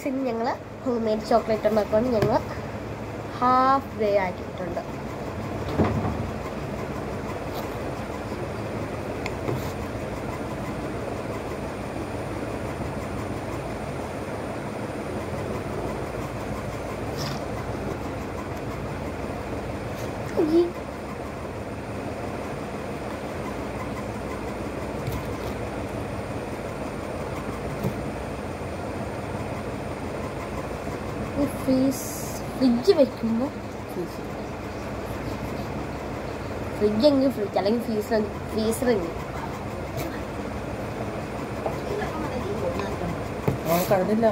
ഇന്ന് ഞങ്ങൾ home made chocolate ഉണ്ടാക്കാൻ ഞങ്ങൾ ഹാഫ് വേ ആക്കിയിട്ടുണ്ട് ഈ ഈ ഫ്രീസ് ഫ്രിഡ്ജ് വെക്കുമ്പോൾ ഫ്രിഡ്ജ് എങ്കിൽ ഫ്രിഡ്ജ് അല്ലെങ്കിൽ ഫ്രീസർ ഫ്രീസർ എങ്കിൽ കഴിഞ്ഞില്ല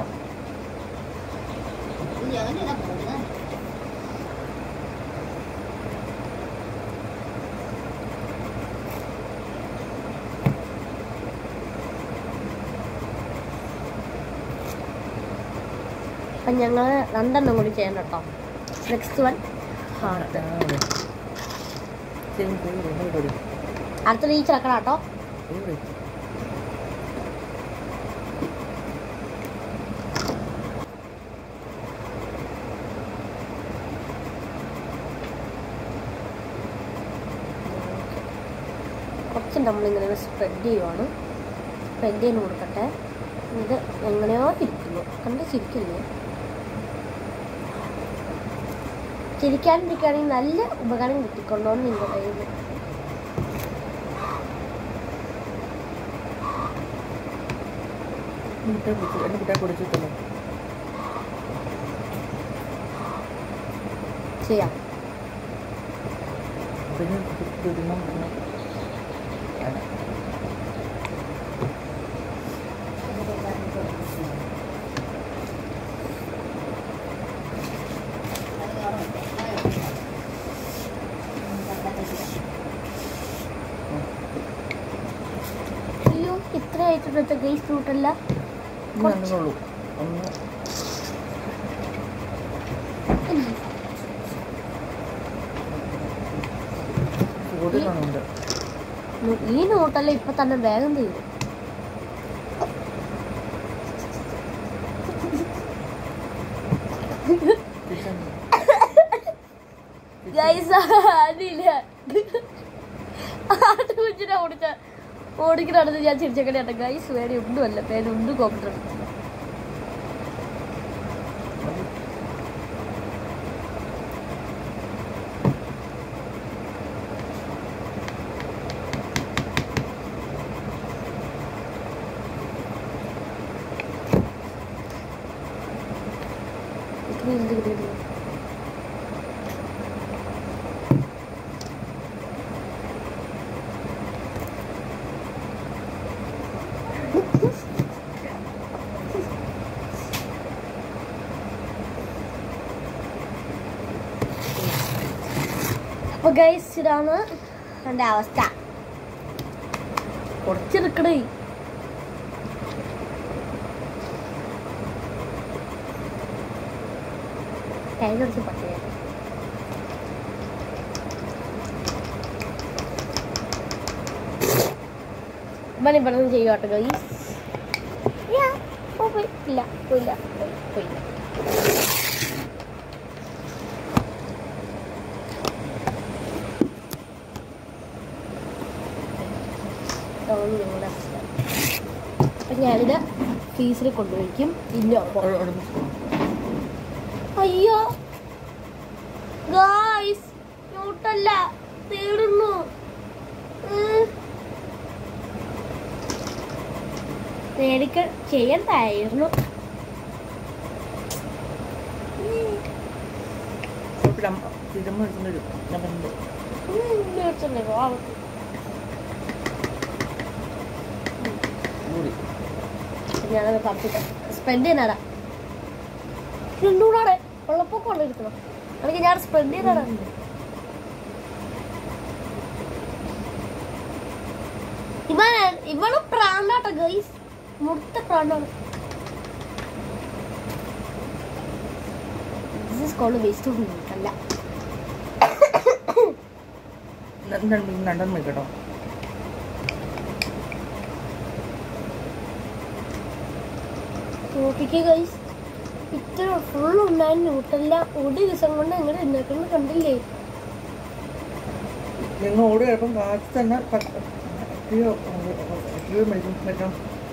അപ്പം ഞങ്ങൾ രണ്ടെണ്ണം കൂടി ചെയ്യണം കേട്ടോ നെക്സ്റ്റ് വൺ ഹാർട്ട് അടുത്ത ഈ ചേർക്കണം കേട്ടോ കുറച്ച് നമ്മളിങ്ങനെ സ്പ്രെഡ് ചെയ്യുവാണ് സ്പ്രെഡ് ചെയ്യാൻ കൊടുക്കട്ടെ ഇത് എങ്ങനെയോ ഇരിക്കുന്നു കണ്ട് ചിരിക്കില്ലേ ചിരിക്കാണ്ടിരിക്കുകയാണെങ്കിൽ നല്ല ഉപകാരം കിട്ടിക്കൊണ്ടോന്ന് നിന്റെ കയ്യിൽ എന്റെ കുട്ടിയെ കുടിച്ചിട്ടില്ല ചെയ്യാം പിന്നെ തിരുമ്മ അയ്യോ ഇത്ര ആയിട്ട് ഗൈസ് ഫ്രൂട്ടല്ല ഉള്ളൂ ഒന്ന് കൂടുതലുണ്ട് ഈ നോട്ടല്ല ഇപ്പൊ തന്നെ വേഗം തീരും കിച്ചൺ ഗൈസ് അതില്ല ആട്ടുകുച്ചിനെ ഓടിച്ച ഓടിക്കണത് ഞാൻ ചിരിച്ചക്കണേട്ട ഗൈസ് വേറെ ഒന്നുമല്ല പേര് ഉണ്ട് കോമ്പിറ്റർ അപ്പൊ ഗൈസ് ഇതാണ് എൻ്റെ അവസ്ഥ കുറച്ചെടുക്കണേ കൈ കുറച്ച് പട്ടിയാണ് മണി പറഞ്ഞു ചെയ്യുവാട്ടെ ഗൈസ് പോയി ഇല്ല പോയില്ല പോയി പോയില്ല ഇതാണ് നിങ്ങളുടെ അവസ്ഥ അപ്പം ഞാനിത് ഫീസിൽ കൊണ്ടുപോയിക്കും ഇല്ല അയ്യോ ഗായ്സ് നോട്ടല്ല തീർന്നു നേടിക്ക ചെയ്യണ്ടായിരുന്നു തിരുമ്മ എടുത്തുകൊണ്ട് ഞാൻ പറഞ്ഞു ഉം, മേടിച്ചോണ്ടേ വാ. കൂടി ഞാനത് പറഞ്ഞിട്ട് സ്പെൻഡ് ചെയ്യാനാടാ രണ്ടുകൂടാടെ വെള്ളപ്പൊക്കം കൊണ്ടിരിക്കണം എനിക്ക് ഞാൻ സ്പെൻഡ് ചെയ്യാനാടാ ഇവൻ ഇവളും പ്രാന്താട്ടോ ഗൈസ് മുട്ട പ്രാന്താണ് this is cold waste of milk അല്ല രണ്ടെണ്ണം വെക്കട്ടോ നോക്കിക്കേ ഗൈസ് ഇത്ര ഫുൾ ഉണ്ടായിരുന്നു ന്യൂട്ടല്ല ഒരു ദിവസം കൊണ്ട് നിങ്ങൾ ഉണ്ടാക്കുന്നത് കണ്ടില്ലേ നിങ്ങൾ ഓടി ചിലപ്പം കാറ്റ് തന്നെ കിലോ കിലോ മേടിക്കും മേടിക്കണം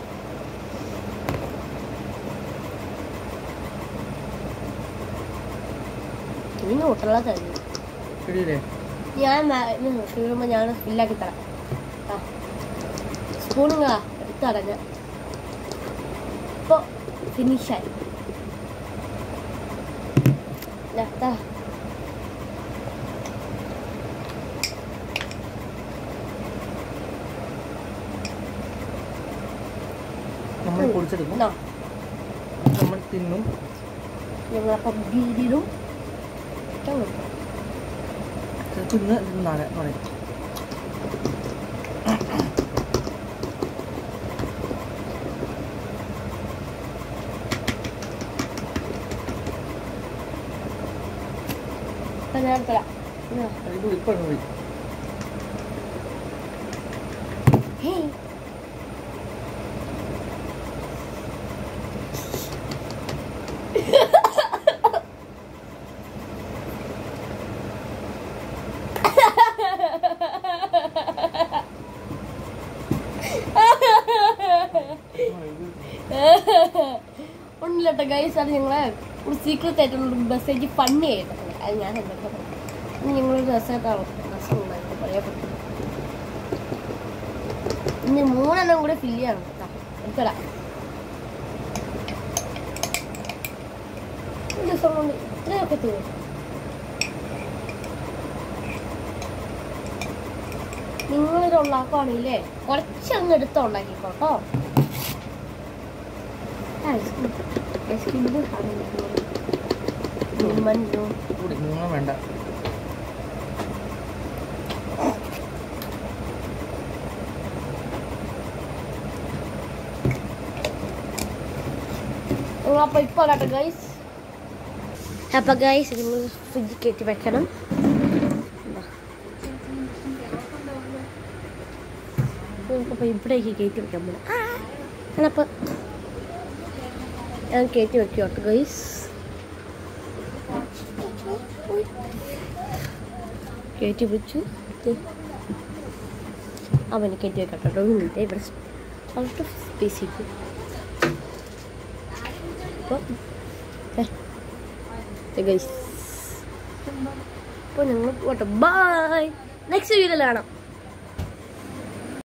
ഇനി ന്യൂട്ടല്ല തരുന്നു ശരിയല്ലേ ഞാൻ കഴിയുമ്പോൾ ഞാൻ ഫില്ലാക്കി തരാം ആ സ്പൂണുക എടുത്തടഞ്ഞ ഇപ്പോൾ ഫിനിഷായി ദാ. നമ്മൾ പൊടിച്ചെടുക്കും ഇതാ. നമ്മൾ തിന്നും ഞങ്ങളപ്പം ബീഡിലും തിന്ന് തിന്നാണ് പറയും ഞാൻ തരാം ഇതാ. ഇത് ഇപ്പം പോയി ഹേയ് ഒന്നുമില്ലട്ടോ ഗൈസ് അത് ഞങ്ങളെ ഒരു സീക്രട്ട് ആയിട്ടുള്ള മെസ്സേജ് ഫണ്ണി ആയിട്ടുണ്ട് അത് ഞാൻ എന്തൊക്കെ പറഞ്ഞു ഇനി ഞങ്ങളൊരു രസമായിട്ടാണ് രസം ഉണ്ടായിരുന്നു പറയാൻ പറ്റും ഇനി മൂന്നെണ്ണം കൂടെ ഫില്ല് ചെയ്യണം കേട്ടോ എടുക്കടാ ഒരു ദിവസം കൊണ്ട് ഇത്രയൊക്കെ തീരും നിങ്ങളിത് ഉണ്ടാക്കുവാണെങ്കിലേ കുറച്ചങ്ങ് എടുത്ത് ഉണ്ടാക്കിക്കോട്ടോ ഐസ്ക്രീം കൂടി നിങ്ങൾ വേണ്ട അപ്പൊ ഇപ്പൊ കേട്ടോ ഗൈസ് അപ്പൊ ഗൈസ് നിങ്ങൾ ഫ്രിഡ്ജിൽ കയറ്റി വെക്കണം നമുക്കപ്പോൾ ഇവിടേക്ക് കയറ്റി വെക്കാൻ പോകണം അപ്പൊ ഞാൻ കയറ്റി വെക്കോട്ടെ ഗൈസ് കയറ്റി വെച്ചു ദേ. അവന് കയറ്റി വെക്കട്ടെ കേട്ടോ ഒരു മിനിറ്റ് ഇവിടെ ഔട്ട് ഓഫ് സ്പേസ് ഇട്ടു അപ്പോൾ ഗൈസ് അപ്പോൾ ഞങ്ങൾ പോട്ടെ ബൈ നെക്സ്റ്റ് വീഡിയോയിൽ കാണാം